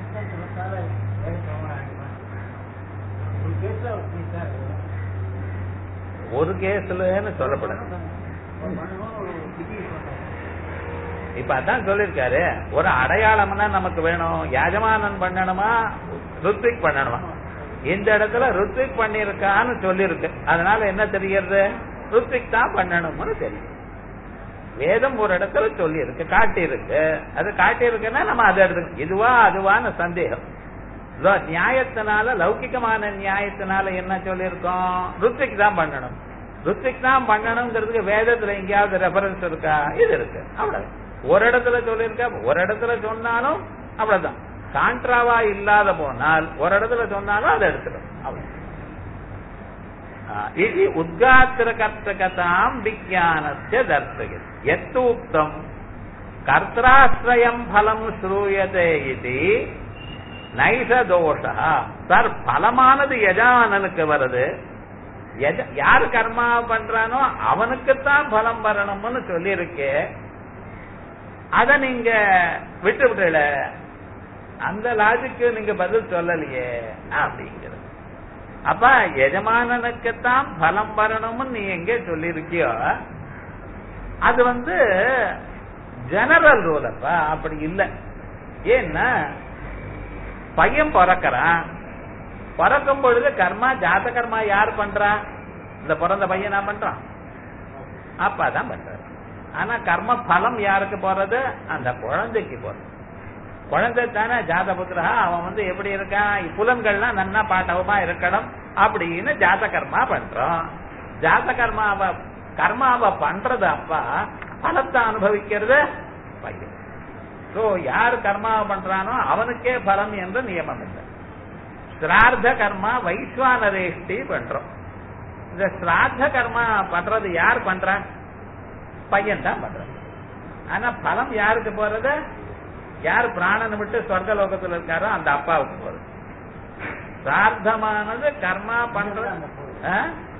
Speaker 1: ஒரு கேஸ்லன்னு சொல்லப்படும் இப்ப அதான் சொல்லிருக்காரு ஒரு அடையாளம்னா நமக்கு வேணும் யாஜமானன் பண்ணணுமா ருத்விக் பண்ணணுமா இந்த இடத்துல ருத்விக் பண்ணிருக்கான்னு சொல்லிருக்கு அதனால என்ன தெரிகிறது ருத்விக் தான் பண்ணணும்னு தெரியும் வேதம் ஒரு இடத்துல சொல்லி இருக்கு காட்டி இருக்கு அது காட்டி இருக்குன்னா நம்ம அதை எடுத்து இதுவா அதுவான்னு சந்தேகம் இதோ நியாயத்தினால லௌகிகமான நியாயத்தினால என்ன சொல்லியிருக்கோம் ருத்விக் தான் பண்ணணும் ருத்விக் தான் பண்ணணுங்கிறதுக்கு வேதத்துல எங்கேயாவது ரெஃபரன்ஸ் இருக்கா இது இருக்கு அவ்வளவு ஒரு இடத்துல சொல்லியிருக்க ஒரு இடத்துல சொன்னாலும் அவ்வளவுதான் கான்ட்ராவா இல்லாத போனால் ஒரு இடத்துல சொன்னாலும் அதை எடுத்துடும் அவ்வளவு இது உத்காத்திர கர்த்தகதாம் விஜயானஸ்ய தர்சகி எத்து உக்தம் கர்த்தாஸ்ரயம் பலம் ஸ்ரூயதே இது நைச தோஷா சார் பலமானது எஜானனுக்கு வருது எஜ- யார் கர்மா பண்றானோ அவனுக்குத்தான் பலம் வரணும்னு சொல்லியிருக்கே அத நீங்க விட்டு விட்டுல அந்த லாஜிக்கு நீங்க பதில் சொல்லலையே அப்படிங்கிறது அப்ப எஜமானனுக்குத்தான் பலம் வரணும்னு நீ எங்க சொல்லியிருக்கியோ அது வந்து ஜெனரல் ரூல் அப்ப அப்படி இல்லை ஏன்னா பையன் பிறக்கிறான் பிறக்கும் பொழுது கர்மா ஜாத கர்மா யார் பண்றா இந்த பிறந்த பையன் நான் பண்றான் அப்பா தான் பண்றாரு ஆனா கர்ம பலம் யாருக்கு போறது அந்த குழந்தைக்கு போறது குழந்தை தானே ஜாதபுத்திரா அவன் வந்து எப்படி இருக்கான் புலன்கள்லாம் நன்னா பாட்டவமா இருக்கணும் அப்படின்னு ஜாத கர்மா பண்றோம் ஜாத கர்மாவை கர்மாவை பண்றது அப்பா பலத்தை அனுபவிக்கிறது பையன் சோ யார் கர்மாவை பண்றானோ அவனுக்கே பலம் என்று நியமம் இல்லை சிரார்த்த கர்மா வைஸ்வானரேஷ்டி பண்றோம் இந்த சிரார்த்த கர்மா பண்றது யார் பண்றா பையன் தான் பண்றான் ஆனா பலம் யாருக்கு போறது யார் பிராணனை விட்டு சொர்க்க லோகத்துல இருக்காரோ அந்த அப்பாவுக்கு போறது சிரார்த்தமானது கர்மா பண்ற ஆ?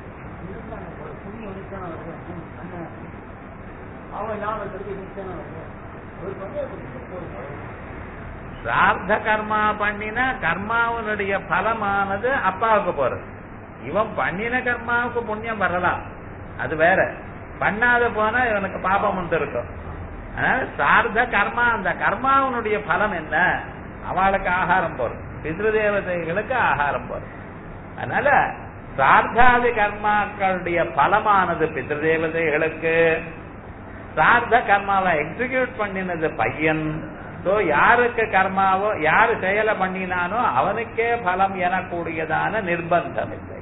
Speaker 1: சிரார்த்த கர்மா பண்ணின கர்மாவனுடைய பலமானது அப்பாவுக்கு போறது இவன் பண்ணின கர்மாவுக்கு புண்ணியம் வரலாம் அது வேற பண்ணாத போனா இவனுக்கு பாபம் வந்து இருக்கும் அதனால சார்த்த கர்மா அந்த கர்மாவனுடைய பலம் என்ன அவளுக்கு ஆகாரம் போறது பித்ருதேவதைகளுக்கு ஆகாரம் போறது அதனால சார்த்தாதி கர்மாக்களுடைய பலமானது பித்ருதேவதைகளுக்கு சார்த்த கர்மாவை எக்ஸிக்யூட் பண்ணினது பையன் சோ யாருக்கு கர்மாவோ யாரு செயலை பண்ணினானோ அவனுக்கே பலம் எனக்கூடியதான நிர்பந்தம் இல்லை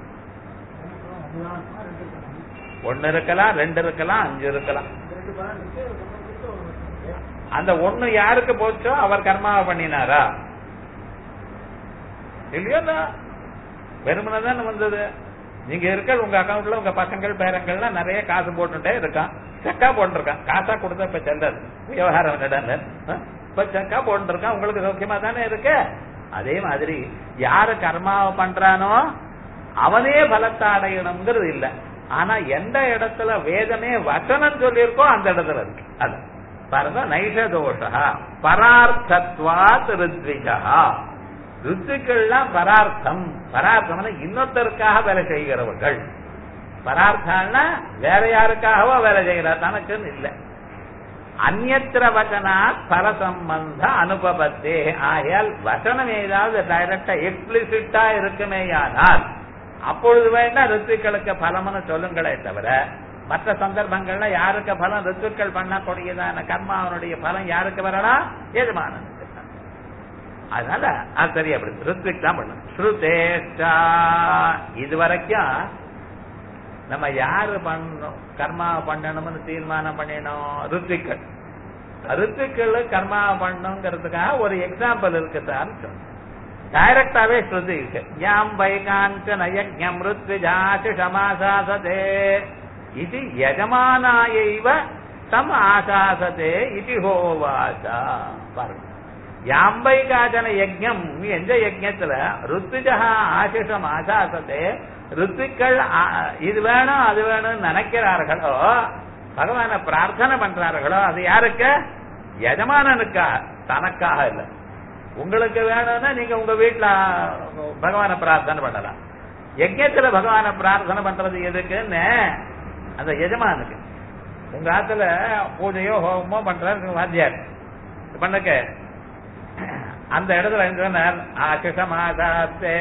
Speaker 1: ஒன்னு இருக்கலாம் ரெண்டு இருக்கலாம் அஞ்சு இருக்கலாம் அந்த ஒண்ணு யாருக்கு போச்சோ அவர் கர்மாவை பண்ணினாரா இல்லையா வெறுமனை தானே வந்தது நீங்க இருக்க உங்க அக்கௌண்ட்ல உங்க பசங்கள் பேரங்கள்லாம் நிறைய காசு போட்டுட்டே இருக்கான் செக்கா போட்டிருக்கான் காசா கொடுத்தா இப்ப செல்லாது விவகாரம் நடந்து இப்ப செக்கா போட்டுருக்கான் உங்களுக்கு சௌக்கியமா தானே இருக்கு அதே மாதிரி யாரு கர்மாவை பண்றானோ அவனே பலத்தை அடையணுங்கிறது இல்ல ஆனா எந்த இடத்துல வேதமே வசனம் சொல்லியிருக்கோ அந்த இடத்துல இருக்கு அது பாருங்க நைஷ தோஷா பரார்த்தத்வாத் ரித்விஜா ருத்துக்கள்லாம் பரார்த்தம் பரார்த்தம்னா இன்னொருத்தருக்காக வேலை செய்கிறவர்கள் பரார்த்தம்னா வேற யாருக்காகவோ வேலை செய்கிறார் தனக்குன்னு இல்ல அந்நத்திர வச்சனா பரசம்பந்த அனுபவத்தே ஆயால் வசனம் ஏதாவது டைரக்டா எக்ஸ்பிளிசிட்டா இருக்குமேயானால் அப்பொழுது வேணா ரித்துக்களுக்கு பலம்னு சொல்லுங்களே தவிர மற்ற சந்தர்ப்பங்கள்ல யாருக்கு பலம் ரித்துக்கள் பண்ணக்கூடியதான கர்மாவனுடைய பலம் யாருக்கு வரலாம் எஜமானனுக்கு அதனால அது சரியா அப்படி ரித்விக் தான் பண்ணும் ஸ்ருதேஷ்டா இது வரைக்கும் நம்ம யாரு பண்ணணும் கர்மா பண்ணணும்னு தீர்மானம் பண்ணினோம் ரித்விக்கள் ரித்விக்கள் கர்மா பண்ணணுங்கிறதுக்காக ஒரு எக்ஸாம்பிள் இருக்கு சார் டைரக்டாவே ஸ்ருதி இருக்கு ஞாம் வைகாஞ்சன யஜ்ஞம் ருத்விஜாசி சமாசாசதே இது யஜமானாயைவ தம் ஆசாசதே இது ஹோவாசா பாருங்க யாம்பைகாஜன யஜ்ஞம் எந்த யஜ்ஞத்துல ருத்துஜா ஆசிஷம் ஆசாசத்தே ருத்துக்கள் இது வேணும் அது வேணும்னு நினைக்கிறார்களோ பகவான பிரார்த்தனை பண்றார்களோ அது யாருக்கு எஜமானனுக்காக தனக்காக இல்ல உங்களுக்கு வேணும்னா நீங்க உங்க வீட்டுல பகவான பிரார்த்தனை பண்ணலாம் யஜ்ஞத்துல பகவான பிரார்த்தனை பண்றது எதுக்குன்னு அந்த எஜமானுக்கு உங்க ஆத்துல பூஜையோ ஹோமமோ பண்றாரு வாத்தியார் பண்ணுக்கு அந்த இடத்துல சொன்னார் ஆசிஷமாசாஸ்தே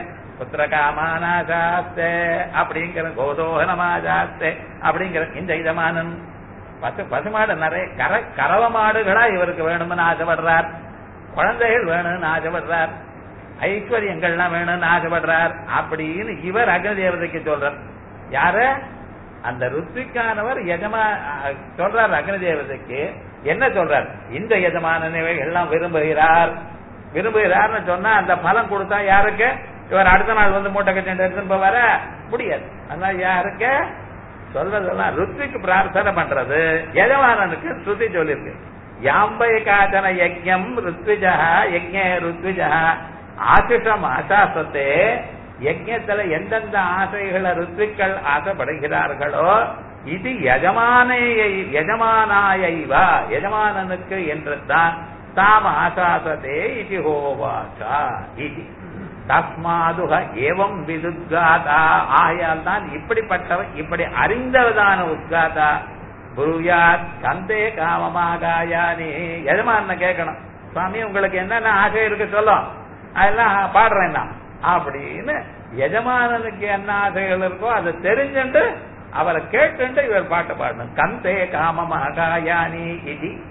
Speaker 1: புத்திரகாமானாசாஸ்தே அப்படிங்கிற கோதோகனமாசாஸ்தே அப்படிங்கிற இந்த இதமானன் பசு பசுமாடு நிறைய கர கறவ மாடுகளா இவருக்கு வேணும்னு ஆசைப்படுறார் குழந்தைகள் வேணும்னு ஆசைப்படுறார் ஐஸ்வர்யங்கள்லாம் வேணும்னு ஆசைப்படுறார் அப்படின்னு இவர் அக்னதேவதைக்கு சொல்றார் யாரு அந்த ருத்விக்கானவர் எஜமா சொல்றார் அக்னதேவதைக்கு என்ன சொல்றார் இந்த எஜமானவை எல்லாம் விரும்புகிறார் விரும்புகிறார்னு சொன்னா அந்த பலம் கொடுத்தா யாருக்கு இவர் அடுத்த நாள் வந்து மூட்டை கட்டி எடுத்துன்னு போவார முடியாது அதனால யாருக்கு சொல்றதெல்லாம் ருத்விக்கு பிரார்த்தனை பண்றது எஜமானனுக்கு ஸ்ருதி சொல்லிருக்கு யாம்பை காச்சன யஜ்யம் ருத்விஜா யஜ்ய ருத்விஜா ஆசிஷம் ஆசாசத்தே யஜ்யத்துல எந்தெந்த ஆசைகளை ருத்விக்கள் ஆசைப்படுகிறார்களோ இது யஜமானையை யஜமானாயைவா எஜமானனுக்கு என்று தான் தாம் ஆசாசதே இது ஹோவாசா இது தஸ்மாதுக ஏவம் விதுத்காதா ஆயால் தான் இப்படிப்பட்டவன் இப்படி அறிந்தவதான உத்காதா புருயாத் கந்தே காமமாகாயானே எஜமான கேட்கணும் சுவாமி உங்களுக்கு என்னென்ன ஆசை இருக்கு சொல்லும் அதெல்லாம் பாடுறேன் நான் அப்படின்னு எஜமானனுக்கு என்ன ஆசைகள் இருக்கோ அதை தெரிஞ்சுட்டு அவரை கேட்டு இவர் பாட்டு பாடணும் கந்தே காமமாகாயானி இது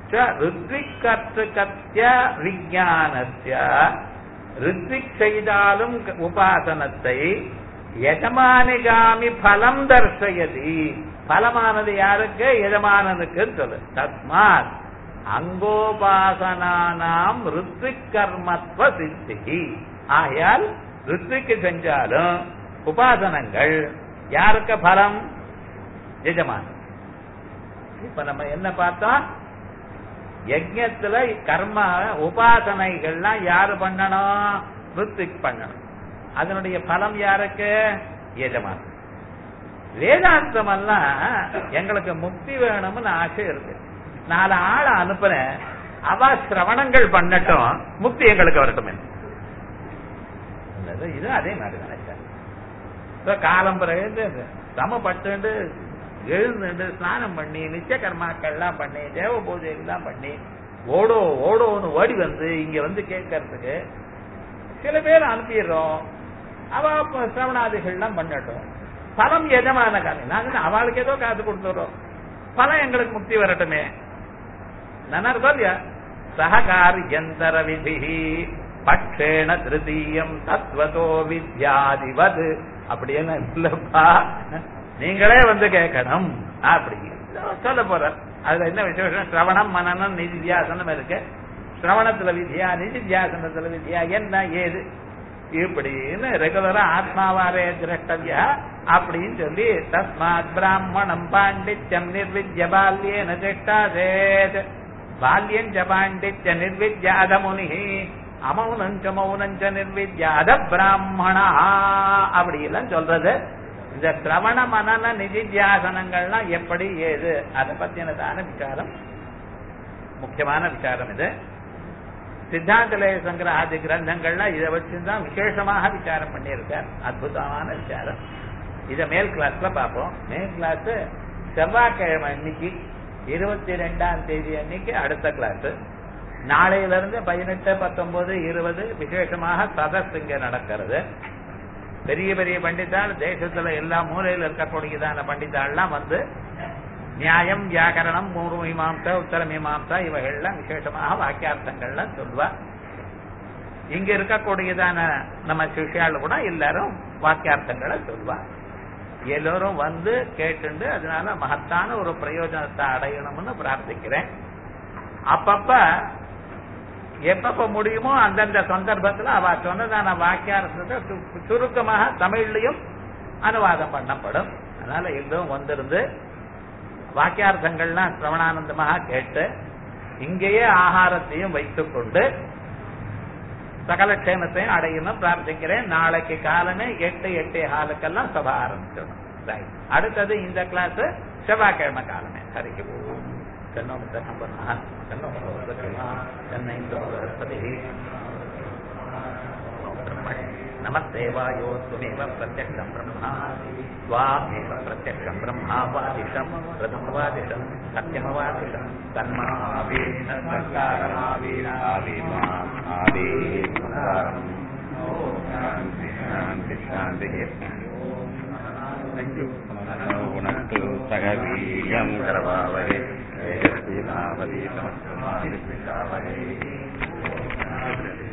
Speaker 1: ருத்விக்கர்த்திய விஜானஸ்ய ரித்விக் செய்தாலும் உபாசனத்தை எஜமானிகாமி பலம் தர்சயதி பலமானது யாருக்கு எஜமானனுக்கு சொல்லு தஸ்மாத் அங்கோபாசனானாம் ரித்விக் கர்மத்வ சித்தி ஆகையால் ரித்விக்கு செஞ்சாலும் உபாசனங்கள் யாருக்கு பலம் எஜமான் இப்ப நம்ம என்ன பார்த்தோம் யஜ்யத்துல கர்ம உபாசனைகள்லாம் யாரு பண்ணணும் ரித்விக் பண்ணணும் அதனுடைய பலம் யாருக்கு எஜமான் வேதாந்தம் எல்லாம் எங்களுக்கு முக்தி வேணும்னு ஆசை இருக்கு நாலு ஆளை அனுப்புறேன் அவ சிரவணங்கள் பண்ணட்டும் முக்தி எங்களுக்கு வரட்டும் இது அதே மாதிரி நினைச்சேன் காலம் பிறகு சமப்பட்டு எழுந்துட்டு ஸ்நானம் பண்ணி நிச்சய கர்மாக்கள்லாம் பண்ணி தேவ பூஜை எல்லாம் பண்ணி ஓடோ ஓடோன்னு ஓடி வந்து இங்க வந்து கேட்கறதுக்கு சில பேர் அனுப்பிடுறோம் அவ சிரவணாதிகள்லாம் பண்ணட்டும் பலம் எஜமான காரணம் நாங்க அவளுக்கு ஏதோ காசு கொடுத்துறோம் பலம் எங்களுக்கு முக்தி வரட்டுமே நல்லா இருக்கோ இல்லையா சககாரியந்தர விதி பட்சேண திருத்தீயம் தத்வதோ வித்யாதிவது அப்படியெல்லாம் இல்லப்பா நீங்களே வந்து கேட்கணும் அப்படி சொல்ல போற அதுல என்ன விசேஷம் சிரவணம் மனநம் நிதித்தியாசனம் இருக்கு சிரவணத்துல வித்யா நிதித்தியாசனத்துல வித்யா என்ன ஏது இப்படின்னு ரெகுலரா ஆத்மாவாரே திரஷ்டவியா அப்படின்னு சொல்லி தஸ்மாத் பிராமணம் பாண்டித்யம் நிர்வித்ய பால்யேன திஷ்டாதேத் பால்யம் ச பாண்டித்ய நிர்வித்யாத முனி அமௌனஞ்ச மௌனஞ்ச நிர்வித்யாத பிராமணா அப்படி எல்லாம் சொல்றது இந்த சிரவண மனன நிதித்தியாசனங்கள்லாம் எப்படி ஏது அதை பத்தினதான விசாரம் முக்கியமான விசாரம் இது சித்தாந்தலய சங்கிரகாதி கிரந்தங்கள்லாம் இதை வச்சுதான் விசேஷமாக விசாரம் பண்ணியிருக்கார் அற்புதமான விசாரம் இத மேல் கிளாஸ்ல பார்ப்போம் மேல் கிளாஸ் செவ்வாய்க்கிழமை அன்னைக்கு இருபத்தி ரெண்டாம் தேதி அன்னைக்கு அடுத்த கிளாஸ் நாளையில இருந்து பதினெட்டு பத்தொன்பது இருபது விசேஷமாக சதஸ் இங்க நடக்கிறது பெரிய பெரிய பண்டிதாள் தேசத்துல எல்லா மூலையில இருக்கக்கூடியதான பண்டிதாள்லாம் வந்து நியாயம் வியாக்கரணம் மூணு மீமாம்சா உத்தர மீமாம்சா இவைகள்லாம் விசேஷமாக வாக்கியார்த்தங்கள்லாம் சொல்வா இங்க இருக்கக்கூடியதான நம்ம சிஷியாள் கூட எல்லாரும் வாக்கியார்த்தங்களை சொல்வா எல்லோரும் வந்து கேட்டுண்டு அதனால மகத்தான ஒரு பிரயோஜனத்தை அடையணும்னு பிரார்த்திக்கிறேன் அப்பப்ப எப்பப்ப முடியுமோ அந்தந்த சந்தர்ப்பத்துல அவ சொன்னதான வாக்கியார்த்தத்தை சுருக்கமாக தமிழ்லையும் அனுவாதம் பண்ணப்படும் அதனால எல்லோரும் வந்திருந்து வாக்கியார்த்தங்கள்லாம் சிரவணானந்தமாக கேட்டு இங்கேயே ஆகாரத்தையும் வைத்துக் கொண்டு சகல க்ஷேமத்தையும் அடையணும் பிரார்த்திக்கிறேன் நாளைக்கு காலமே எட்டு எட்டே ஹாலுக்கெல்லாம் சபா ஆரம்பிச்சிடணும் ரைட் அடுத்தது இந்த கிளாஸ் செவ்வாய்க்கிழமை காலமே ஹரிக்கு போவோம் கண்ணோமத்தம்பனா கண்ணோமத்தமா சென்னை நமஸ்தேவாயோ துமேவ பிரத்யக்ஷம் பிரம்மா त्वामेव प्रत्यक्षम् ब्रह्मावादिशम् प्रथमवादिशम् सत्यमवादिशम् तन्मावेन
Speaker 2: உனக்கு சகவீயம் கரவாவரே வேகஸ்தீனாவதீதமஸ்தமாதிபிஷாவரே